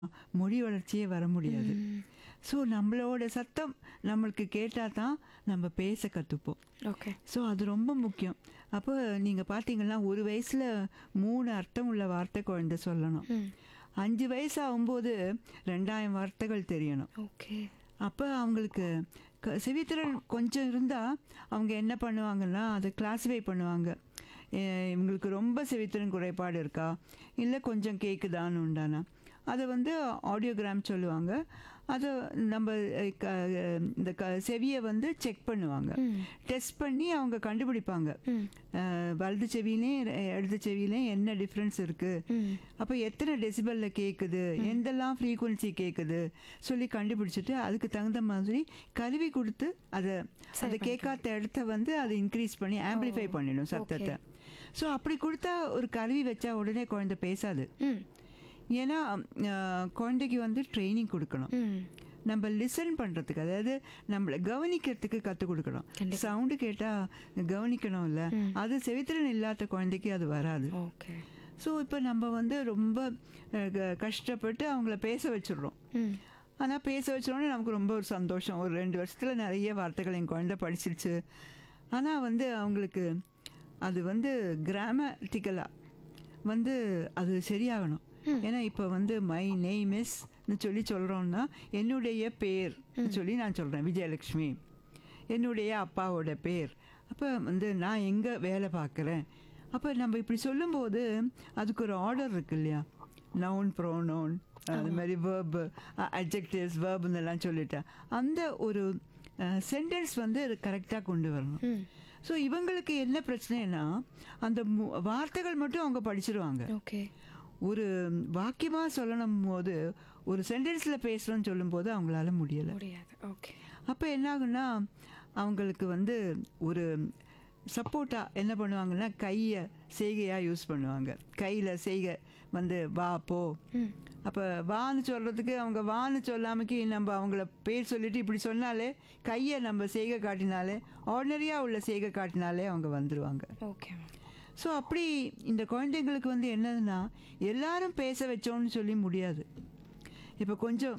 மொழி வளர்ச்சியே வர முடியாது ஸோ நம்மளோட சத்தம் நம்மளுக்கு கேட்டால் தான் நம்ம பேச கற்றுப்போம் ஓகே ஸோ அது ரொம்ப முக்கியம் அப்போ நீங்கள் பார்த்தீங்கன்னா ஒரு வயசில் மூணு அர்த்தம் உள்ள வார்த்தை குழந்தை சொல்லணும் அஞ்சு வயசு ஆகும்போது ரெண்டாயிரம் வார்த்தைகள் தெரியணும் ஓகே அப்போ அவங்களுக்கு க செவித்திறன் கொஞ்சம் இருந்தால் அவங்க என்ன பண்ணுவாங்கன்னா அதை கிளாஸிஃபை பண்ணுவாங்க எ, இவங்களுக்கு ரொம்ப செவித்திறன் குறைபாடு இருக்கா இல்லை கொஞ்சம் கேட்குதான்னு உண்டானா அதை வந்து ஆடியோகிராம் சொல்லுவாங்க அதை நம்ம அ, க இந்த க செவியை வந்து செக் பண்ணுவாங்க டெஸ்ட் பண்ணி அவங்க கண்டுபிடிப்பாங்க அஹ், வலது செவிலையும் இடது செவிலையும் என்ன டிஃப்ரென்ஸ் இருக்குது அப்போ எத்தனை டெசிபலில் கேட்குது எந்தெல்லாம் ஃப்ரீக்குவன்சி கேட்குது சொல்லி கண்டுபிடிச்சிட்டு அதுக்கு தகுந்த மாதிரி கருவி கொடுத்து அதை அதை கேட்காத இடத்த வந்து அதை இன்க்ரீஸ் பண்ணி ஆம்பிளிஃபை பண்ணிடும் சத்தத்தை ஸோ அப்படி கொடுத்தா ஒரு கருவி வச்சா உடனே குழந்தை பேசாது ம் ஏன்னா அஹ், குழந்தைக்கு வந்து ட்ரைனிங் கொடுக்கணும் ம் நம்ம லிசன் பண்ணுறதுக்கு அதாவது நம்மளை கவனிக்கிறதுக்கு கற்றுக் கொடுக்கணும் சவுண்டு கேட்டால் கவனிக்கணும் இல்லை அது செவித்திறன் இல்லாத குழந்தைக்கு அது வராது ஓகே ஸோ இப்போ நம்ம வந்து ரொம்ப அஹ், க- கஷ்டப்பட்டு அவங்கள பேச வச்சிடுறோம் ம் ஆனால் பேச வச்சோடனே நமக்கு ரொம்ப ஒரு சந்தோஷம் ஒரு ரெண்டு வருஷத்தில் நிறைய வார்த்தைகள் என் குழந்தை படிச்சிருச்சு ஆனால் வந்து அவங்களுக்கு அது வந்து கிராமட்டிக்கலாக வந்து அது சரியாகணும் ஏன்னா இப்போ வந்து மை நெய்ம் இஸ்னு சொல்லி சொல்கிறோம்னா என்னுடைய பேர் சொல்லி நான் சொல்கிறேன் விஜயலக்ஷ்மி என்னுடைய அப்பாவோட பேர் அப்போ வந்து நான் எங்கே வேலை பார்க்குறேன் அப்போ நம்ம இப்படி சொல்லும்போது அதுக்கு ஒரு ஆர்டர் இருக்கு இல்லையா நவுன் ப்ரோனவுன் அது மாதிரி வேர்பு அட்ஜெக்டிவ்ஸ் வேர்புன்னு எல்லாம் சொல்லிட்டேன் அந்த ஒரு சென்டென்ஸ் வந்து கரெக்டாக கொண்டு வரணும் ஸோ இவங்களுக்கு என்ன பிரச்சனைனா அந்த மு- வார்த்தைகள் மட்டும் அவங்க படிச்சிருவாங்க ஓகே ஒரு வாக்கியமாக சொல்லணும் போது ஒரு சென்டென்ஸில் பேசுகிறோன்னு சொல்லும்போது அவங்களால முடியலை முடியாது ஓகே அப்போ என்ன ஆகுன்னா அவங்களுக்கு வந்து ஒரு சப்போர்ட்டாக என்ன பண்ணுவாங்கன்னா கையை செய்கையாக யூஸ் பண்ணுவாங்க கையில் செய்கை வந்து வா போ ம் அப்போ வான்னு சொல்கிறதுக்கு அவங்க வான்னு சொல்லாமக்கி நம்ம அவங்கள பேர் சொல்லிட்டு இப்படி சொன்னாலே கையை நம்ம செய்கை காட்டினாலே ஆர்டினரியாக உள்ள செய்கை காட்டினாலே அவங்க வந்துடுவாங்க ஓகே ஸோ அப்படி இந்த குழந்தைங்களுக்கு வந்து என்னதுன்னா எல்லாரும் பேச வச்சோன்னு சொல்லி முடியாது இப்போ கொஞ்சம்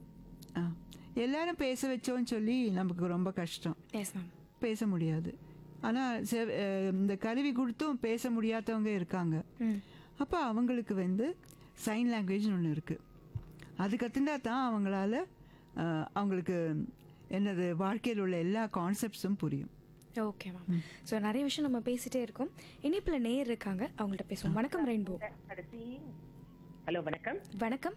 ஆ, எல்லாரும் பேச வச்சோன்னு சொல்லி நமக்கு ரொம்ப கஷ்டம் எஸ் மேம் பேச முடியாது ஆனால் செவ் அஹ், இந்த கருவி கொடுத்தும் பேச முடியாதவங்க இருக்காங்க ம் அப்போ அவங்களுக்கு வந்து சைன் லாங்குவேஜ்னு ஒன்று இருக்குது அது கற்றுண்டா தான் அவங்களால அஹ், அவங்களுக்கு என்னது வாழ்க்கையில் உள்ள எல்லா கான்செப்ட்ஸும் புரியும் ஓகே மேம் ஸோ நிறைய விஷயம் நம்ம பேசிட்டே இருக்கோம் இனிப்பில் நேர் இருக்காங்க அவங்கள்ட்ட பேசுவோம் வணக்கம் ரெயின்போ கடைசி ஹலோ வணக்கம் வணக்கம்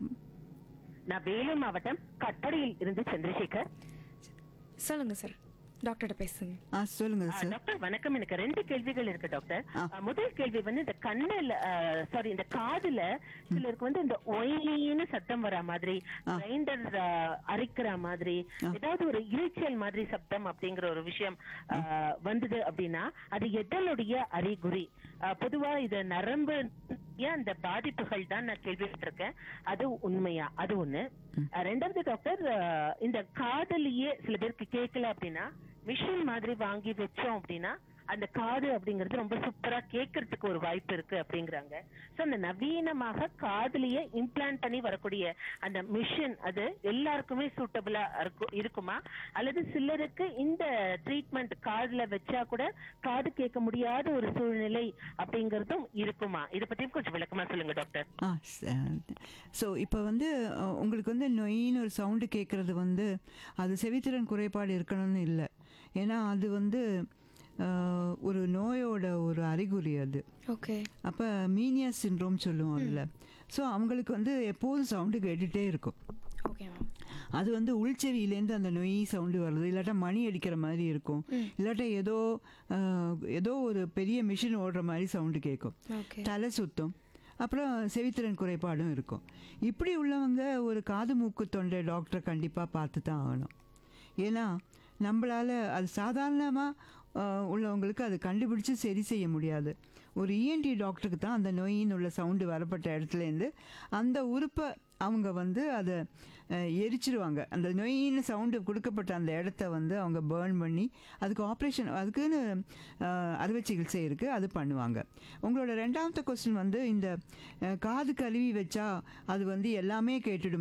நான் வேலூர் மாவட்டம் கட்டடையில் இருந்து சந்திரசேகர் சொல்லுங்க சார் டாக்டர்கிட்ட பேசுங்க ஆ சொல்லுங்கள் ஆ, சார் டாக்டர் வணக்கம் எனக்கு ரெண்டு கேள்விகள் இருக்கு டாக்டர் ஆ, முதல் கேள்வி வந்து இந்த கண்ணுல சாரி இந்த காதுல சிலருக்கு வந்து இந்த ஒயின்னு சத்தம் வரா மாதிரி கிரைண்டர் அரைக்கிற மாதிரி ஏதாவது ஒரு இரைச்சல் மாதிரி சப்தம் அப்படிங்கிற ஒரு விஷயம் ஆ, வந்தது அப்படின்னா அது எதனுடைய அறிகுறி ஆ, பொதுவா இது நரம்பு ஏன் அந்த பாதிப்புகள் தான் நான் கேள்விப்பட்டிருக்கேன் அது உண்மையா அது ஒண்ணு ஆ, ரெண்டாவது டாக்டர் ஆ, இந்த காதலியே சில பேருக்கு கேட்கல அப்படின்னா மிஷின் மாதிரி வாங்கி வச்சோம் அப்படின்னா அந்த காது அப்படிங்கிறது ரொம்ப சூப்பரா கேட்கறதுக்கு ஒரு வாய்ப்பு இருக்கு அப்படிங்கிறாங்க சோ அந்த நவீனமாக காதுலயே இம்ப்ளான்ட் பண்ணி வரக்கூடிய அந்த மிஷின் அது எல்லாருக்குமே சூட்டபிளா இருக்குமா அல்லது சிலருக்கு இந்த ட்ரீட்மெண்ட் காதுல வச்சா கூட காது கேட்க முடியாத ஒரு சூழ்நிலை அப்படிங்கறதும் இருக்குமா இத பத்தியும் கொஞ்சம் விளக்கமா சொல்லுங்க டாக்டர் ஆ ஸோ இப்போ வந்து அஹ், உங்களுக்கு வந்து நொயின்னு ஒரு சவுண்டு கேட்குறது வந்து அது செவித்திறன் குறைபாடு இருக்கணும்னு இல்லை ஏன்னா அது வந்து அஹ், ஒரு நோயோட ஒரு அறிகுறி அது ஓகே அப்போ மீனியா சின்ரோம் சொல்லுவோம் அதில் ஸோ அவங்களுக்கு வந்து எப்போதும் சவுண்டு கேட்டுகிட்டே இருக்கும் ஓகே மேம் அது வந்து உள்செவியிலேருந்து அந்த நொய் சவுண்டு வருது இல்லாட்டா மணி அடிக்கிற மாதிரி இருக்கும் இல்லாட்டா ஏதோ அஹ், ஏதோ ஒரு பெரிய மிஷின் ஓடுற மாதிரி சவுண்டு கேட்கும் ஓகே தலை சுத்தம் அப்புறம் செவித்திறன் குறைபாடும் இருக்கும் இப்படி உள்ளவங்க ஒரு காது மூக்கு தொண்டை டாக்டரை கண்டிப்பாக பார்த்து தான் ஆகணும் ஏன்னா நம்மளால் அது சாதாரணமாக உள்ளவங்களுக்கு அது கண்டுபிடிச்சு சரி செய்ய முடியாது ஒரு இஎன்டி டாக்டருக்கு தான் அந்த நோயின்னு உள்ள சவுண்டு வரப்பட்ட இடத்துலேருந்து அந்த உறுப்பை அவங்க வந்து அதை அஹ், எரிச்சிருவாங்க அந்த நொயின்னு சவுண்டு கொடுக்கப்பட்ட அந்த இடத்த வந்து அவங்க பேர்ன் பண்ணி அதுக்கு ஆப்ரேஷன் அதுக்குன்னு அஹ், அறுவை சிகிச்சை இருக்குது அது பண்ணுவாங்க உங்களோட ரெண்டாவது கொஸ்டின் வந்து இந்த அஹ், காது கழுவி வச்சா அது வந்து எல்லாமே கேட்டுடும்